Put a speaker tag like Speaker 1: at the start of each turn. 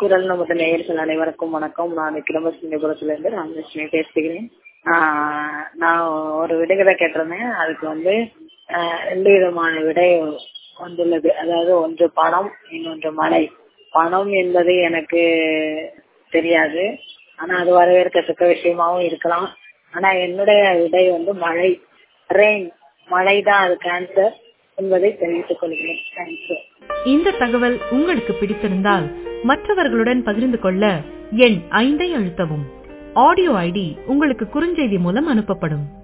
Speaker 1: குரல் நமது நேயர்கள் அனைவருக்கும் வணக்கம் நான் கிளம்பசிங்கபுரத்துலேருந்து ராமலட்சுமி பேசுகிறேன் ஆஹ் நான் ஒரு விடைகளை கேட்டிருந்தேன் அதுக்கு வந்து ஆஹ் ரெண்டு விதமான விடை வந்துள்ளது அதாவது ஒன்று பணம் இன்னொன்று மழை பணம் என்பது எனக்கு தெரியாது ஆனா அது வரவேற்கத்தக்க விஷயமாவும் இருக்கலாம் ஆனா என்னுடைய விடை வந்து மழை ரெயின் மழை தான் அதுக்கு ஆன்சர் என்பதை தெரிவித்துக் கொள்கிறேன் தேங்க்யூ
Speaker 2: இந்த தகவல் உங்களுக்கு பிடித்திருந்தால் மற்றவர்களுடன் பகிர்ந்து கொள்ள எண் ஐந்தை அழுத்தவும் ஆடியோ ஐடி உங்களுக்கு குறுஞ்செய்தி மூலம் அனுப்பப்படும்